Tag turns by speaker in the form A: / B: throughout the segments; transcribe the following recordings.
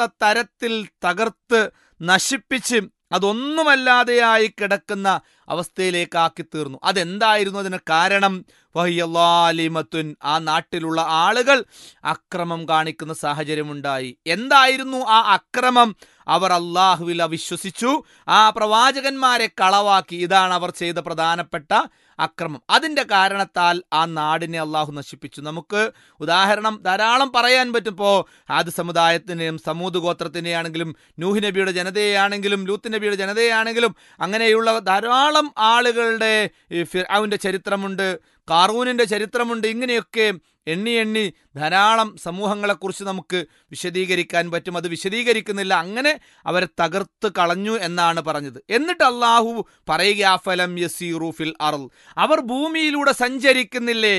A: വല്ലാത്ത തരത്തിൽ തകർത്ത് നശിപ്പിച്ച് അതൊന്നുമല്ലാതെയായി കിടക്കുന്ന അവസ്ഥയിലേക്കാക്കി തീർന്നു അതെന്തായിരുന്നു അതിന് കാരണം വഹിയല്ലാലിമത്തുൻ ആ നാട്ടിലുള്ള ആളുകൾ അക്രമം കാണിക്കുന്ന സാഹചര്യമുണ്ടായി എന്തായിരുന്നു ആ അക്രമം അവർ അള്ളാഹുവിൽ അവിശ്വസിച്ചു ആ പ്രവാചകന്മാരെ കളവാക്കി ഇതാണ് അവർ ചെയ്ത പ്രധാനപ്പെട്ട അക്രമം അതിന്റെ കാരണത്താൽ ആ നാടിനെ അള്ളാഹു നശിപ്പിച്ചു നമുക്ക് ഉദാഹരണം ധാരാളം പറയാൻ പറ്റും ഇപ്പോൾ ആദ് സമുദായത്തിനെയും സമൂത് ഗോത്രത്തിനെയാണെങ്കിലും നൂഹ് നബിയുടെ ജനതയെയാണെങ്കിലും ലൂത്ത് നബിയുടെ ജനതയെയാണെങ്കിലും അങ്ങനെയുള്ള ധാരാളം ആളുകളുടെ ഈ ഫിർഔന്റെ ചരിത്രമുണ്ട് കാറൂനിന്റെ ചരിത്രമുണ്ട് ഇങ്ങനെയൊക്കെ എണ്ണി എണ്ണി ധാരാളം സമൂഹങ്ങളെക്കുറിച്ച് നമുക്ക് വിശദീകരിക്കാൻ പറ്റും അത് വിശദീകരിക്കുന്നില്ല അങ്ങനെ അവരെ തകർത്ത് കളഞ്ഞു എന്നാണ് പറഞ്ഞത് എന്നിട്ട് അള്ളാഹു പറയുക ഫലം യസീറു ഫിൽ അർൾ അവർ ഭൂമിയിലൂടെ സഞ്ചരിക്കുന്നില്ലേ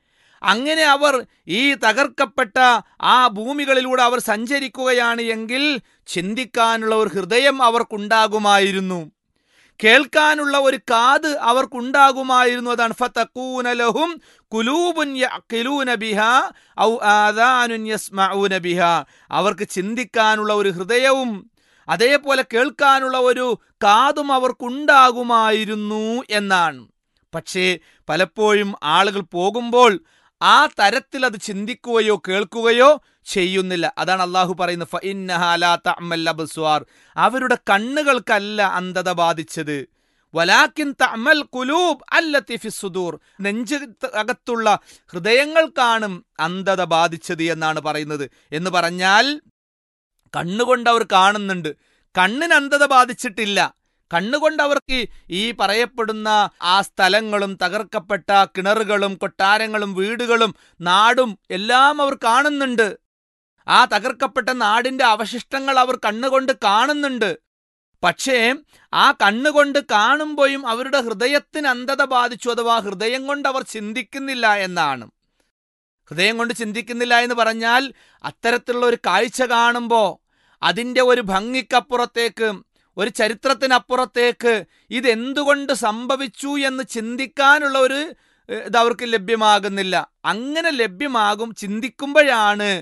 A: അങ്ങനെ അവർ ഈ തകർക്കപ്പെട്ട ആ ഭൂമികളിലൂടെ അവർ സഞ്ചരിക്കുകയാണ് എങ്കിൽ ചിന്തിക്കാനുള്ള ഒരു ഹൃദയം അവർക്കുണ്ടാകുമായിരുന്നു കേൾക്കാനുള്ള ഒരു കാത് അവർക്കുണ്ടാകുമായിരുന്നു അതാണ് ഫതക്കൂനലഹും കുലൂബുൻ യഅഖിലൂന ബിഹാ ഔ ആദാനുൻ യസ്മഊന ബിഹാ അവർക്ക് ചിന്തിക്കാനുള്ള ഒരു ഹൃദയവും അതേപോലെ കേൾക്കാനുള്ള ഒരു കാതും അവർക്കുണ്ടാകുമായിരുന്നു എന്നാണ് പക്ഷേ പലപ്പോഴും ആളുകൾ പോകുമ്പോൾ ആ തരത്തിൽ അത് ചിന്തിക്കുകയോ കേൾക്കുകയോ ചെയ്യുന്നില്ല അതാണ് അള്ളാഹു പറയുന്നത് ഫഇന്നഹാലാത്തഅമൽ അവരുടെ കണ്ണുകൾക്കല്ല അന്ധത ബാധിച്ചത് വലാക്കിൻ തഅമൽ കുലൂബ് അല്ലത്തി ഫിസ്സുദൂർ നെഞ്ച് അകത്തുള്ള ഹൃദയങ്ങൾക്കാണ് അന്ധത ബാധിച്ചത് എന്നാണ് പറയുന്നത് എന്ന് പറഞ്ഞാൽ കണ്ണുകൊണ്ട് അവർ കാണുന്നുണ്ട് കണ്ണിന് അന്ധത ബാധിച്ചിട്ടില്ല കണ്ണുകൊണ്ട് അവർക്ക് ഈ പറയപ്പെടുന്ന ആ സ്ഥലങ്ങളും തകർക്കപ്പെട്ട കിണറുകളും കൊട്ടാരങ്ങളും വീടുകളും നാടും എല്ലാം അവർ കാണുന്നുണ്ട് ആ തകർക്കപ്പെട്ട നാടിന്റെ അവശിഷ്ടങ്ങൾ അവർ കണ്ണുകൊണ്ട് കാണുന്നുണ്ട് പക്ഷേ ആ കണ്ണുകൊണ്ട് കാണുമ്പോഴും അവരുടെ ഹൃദയത്തിന് അന്ധത ബാധിച്ചു അഥവാ ഹൃദയം കൊണ്ട് അവർ ചിന്തിക്കുന്നില്ല എന്നാണ് ഹൃദയം കൊണ്ട് ചിന്തിക്കുന്നില്ല എന്ന് പറഞ്ഞാൽ അത്തരത്തിലുള്ള ഒരു കാഴ്ച കാണുമ്പോൾ അതിൻ്റെ ഒരു ഭംഗിക്കപ്പുറത്തേക്ക് ഒരു ചരിത്രത്തിനപ്പുറത്തേക്ക് ഇതെന്തുകൊണ്ട് സംഭവിച്ചു എന്ന് ചിന്തിക്കാനുള്ള ഒരു ഏഹ്, ഇത് അവർക്ക് ലഭ്യമാകുന്നില്ല അങ്ങനെ ലഭ്യമാകും ചിന്തിക്കുമ്പോഴാണ്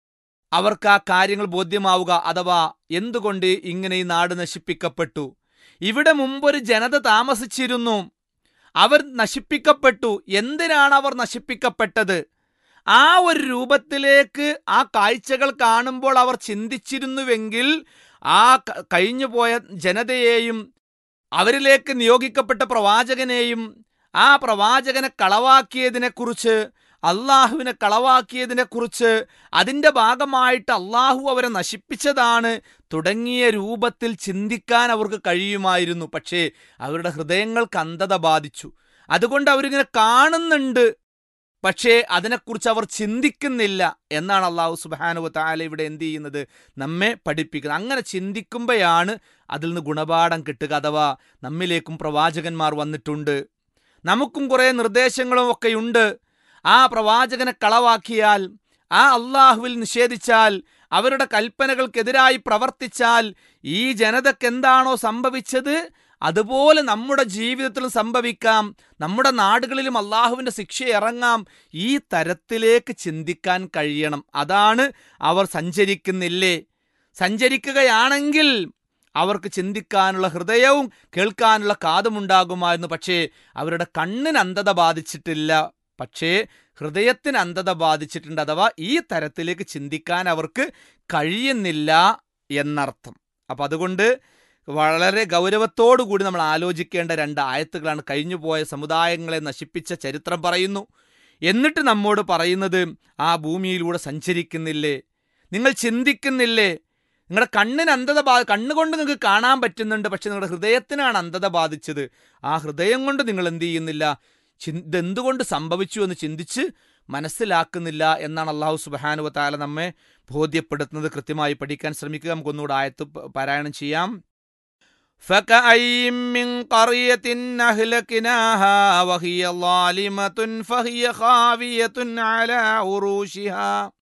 A: അവർക്ക് ആ കാര്യങ്ങൾ ബോധ്യമാവുക അഥവാ എന്തുകൊണ്ട് ഇങ്ങനെ ഈ നാട് നശിപ്പിക്കപ്പെട്ടു ഇവിടെ മുമ്പൊരു ജനത താമസിച്ചിരുന്നു അവർ നശിപ്പിക്കപ്പെട്ടു എന്തിനാണ് അവർ നശിപ്പിക്കപ്പെട്ടത് ആ ഒരു രൂപത്തിലേക്ക് ആ കാഴ്ചകൾ കാണുമ്പോൾ അവർ ചിന്തിച്ചിരുന്നുവെങ്കിൽ ആ ക- കഴിഞ്ഞുപോയ ജനതയെയും അവരിലേക്ക് നിയോഗിക്കപ്പെട്ട പ്രവാചകനെയും ആ പ്രവാചകനെ കളവാക്കിയതിനെക്കുറിച്ച് അള്ളാഹുവിനെ കളവാക്കിയതിനെക്കുറിച്ച് അതിൻ്റെ ഭാഗമായിട്ട് അള്ളാഹു അവരെ നശിപ്പിച്ചതാണ് തുടങ്ങിയ രൂപത്തിൽ ചിന്തിക്കാൻ അവർക്ക് കഴിയുമായിരുന്നു പക്ഷേ അവരുടെ ഹൃദയങ്ങൾക്ക് അന്ധത ബാധിച്ചു അതുകൊണ്ട് അവരിങ്ങനെ കാണുന്നുണ്ട് പക്ഷേ അതിനെക്കുറിച്ച് അവർ ചിന്തിക്കുന്നില്ല എന്നാണ് അള്ളാഹു സുബാനുവ താല ഇവിടെ എന്ത് ചെയ്യുന്നത് നമ്മെ പഠിപ്പിക്കുന്നത് അങ്ങനെ ചിന്തിക്കുമ്പോഴാണ് അതിൽ നിന്ന് ഗുണപാഠം കിട്ടുക അഥവാ നമ്മിലേക്കും പ്രവാചകന്മാർ വന്നിട്ടുണ്ട് നമുക്കും കുറേ നിർദ്ദേശങ്ങളും ഒക്കെയുണ്ട് ആ പ്രവാചകനെ കളവാക്കിയാൽ ആ അള്ളാഹുവിൽ നിഷേധിച്ചാൽ അവരുടെ കൽപ്പനകൾക്കെതിരായി പ്രവർത്തിച്ചാൽ ഈ ജനതയ്ക്ക് എന്താണോ സംഭവിച്ചത് അതുപോലെ നമ്മുടെ ജീവിതത്തിലും സംഭവിക്കാം നമ്മുടെ നാടുകളിലും അള്ളാഹുവിൻ്റെ ശിക്ഷ ഇറങ്ങാം ഈ തരത്തിലേക്ക് ചിന്തിക്കാൻ കഴിയണം അതാണ് അവർ സഞ്ചരിക്കുന്നില്ലേ സഞ്ചരിക്കുകയാണെങ്കിൽ അവർക്ക് ചിന്തിക്കാനുള്ള ഹൃദയവും കേൾക്കാനുള്ള കാതുമുണ്ടാകുമായിരുന്നു പക്ഷേ അവരുടെ കണ്ണിന് അന്ധത ബാധിച്ചിട്ടില്ല പക്ഷേ ഹൃദയത്തിന് അന്ധത ബാധിച്ചിട്ടുണ്ട് അഥവാ ഈ തരത്തിലേക്ക് ചിന്തിക്കാൻ അവർക്ക് കഴിയുന്നില്ല എന്നർത്ഥം അപ്പം അതുകൊണ്ട് വളരെ ഗൗരവത്തോടു കൂടി നമ്മൾ ആലോചിക്കേണ്ട രണ്ട് ആയത്തുകളാണ് കഴിഞ്ഞുപോയ സമുദായങ്ങളെ നശിപ്പിച്ച ചരിത്രം പറയുന്നു എന്നിട്ട് നമ്മോട് പറയുന്നത് ആ ഭൂമിയിലൂടെ സഞ്ചരിക്കുന്നില്ലേ നിങ്ങൾ ചിന്തിക്കുന്നില്ലേ നിങ്ങളുടെ കണ്ണിന് അന്ധത ബാ കണ്ണുകൊണ്ട് നിങ്ങൾക്ക് കാണാൻ പറ്റുന്നുണ്ട് പക്ഷെ നിങ്ങളുടെ ഹൃദയത്തിനാണ് അന്ധത ബാധിച്ചത് ആ ഹൃദയം കൊണ്ട് നിങ്ങൾ എന്ത് ചെയ്യുന്നില്ല ചിന് ഇതെന്തുകൊണ്ട് സംഭവിച്ചു എന്ന് ചിന്തിച്ച് മനസ്സിലാക്കുന്നില്ല എന്നാണ് അള്ളാഹു സുബാനുവ താല നമ്മെ ബോധ്യപ്പെടുത്തുന്നത് കൃത്യമായി പഠിക്കാൻ ശ്രമിക്കുക നമുക്കൊന്നുകൂടെ ആയത്ത് പ- പാരായണം ചെയ്യാം فكأي من قرية أهلكناها وهي ظالمة فهي خاوية على عروشها